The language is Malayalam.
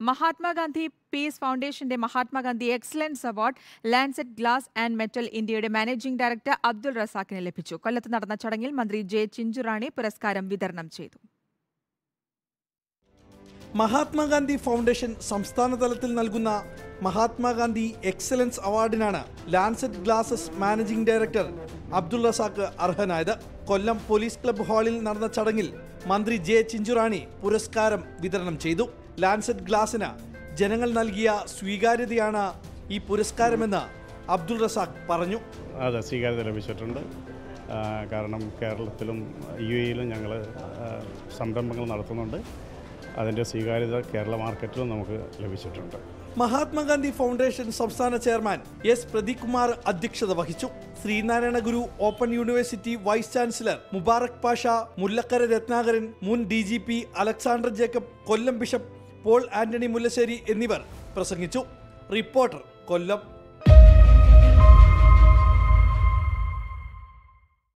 മഹാത്മാഗാന്ധി പീസ് ഫൗണ്ടേഷന്റെ Mahatma Gandhi excellence award Lancet glass and metal ഇന്ത്യയുടെ മാനേജിംഗ് ഡയറക്ടർ അബ്ദുൾ റസാഖിന് ലഭിച്ചു കൊല്ലത്ത് നടന്ന ചടങ്ങിൽ മന്ത്രി ജെ ചിഞ്ചുറാണി പുരസ്കാരം വിതരണം ചെയ്തു മഹാത്മാഗാന്ധി ഫൗണ്ടേഷൻ സംസ്ഥാന തലത്തിൽ നൽകുന്ന Mahatma Gandhi excellence അവാർഡിനാണ് Lancet glasses managing director Abdul Razak അർഹനായത് കൊല്ലം പോലീസ് ക്ലബ്ബ് ഹാളിൽ നടന്ന ചടങ്ങിൽ മന്ത്രി ജെ ചിഞ്ചുറാണി പുരസ്കാരം വിതരണം ചെയ്തു ലാൻസെറ്റ് ഗ്ലാസിന് ജനങ്ങൾ നൽകിയ സ്വീകാര്യതയാണ് ഈ പുരസ്കാരമെന്ന് അബ്ദുൾ റസാഖ് പറഞ്ഞു അതെ സ്വീകാര്യത ലഭിച്ചിട്ടുണ്ട് ആ, കാരണം കേരളത്തിലും യു എയിലും ഞങ്ങൾ സംരംഭങ്ങൾ നടത്തുന്നുണ്ട് അതിൻ്റെ സ്വീകാര്യത കേരള മാർക്കറ്റിലും നമുക്ക് ലഭിച്ചിട്ടുണ്ട് മഹാത്മാഗാന്ധി ഫൗണ്ടേഷൻ സംസ്ഥാന ചെയർമാൻ എസ് പ്രദീപ് കുമാർ അധ്യക്ഷത വഹിച്ചു ശ്രീനാരായണ ഗുരു open university vice chancellor Mubarak Pasha Mullakkara Ratnakaran മുൻ D G P Alexander Jacob കൊല്ലം ബിഷപ്പ് പോൾ ആന്റണി മുല്ലശ്ശേരി എന്നിവർ പ്രസംഗിച്ചു റിപ്പോർട്ടർ കൊല്ലം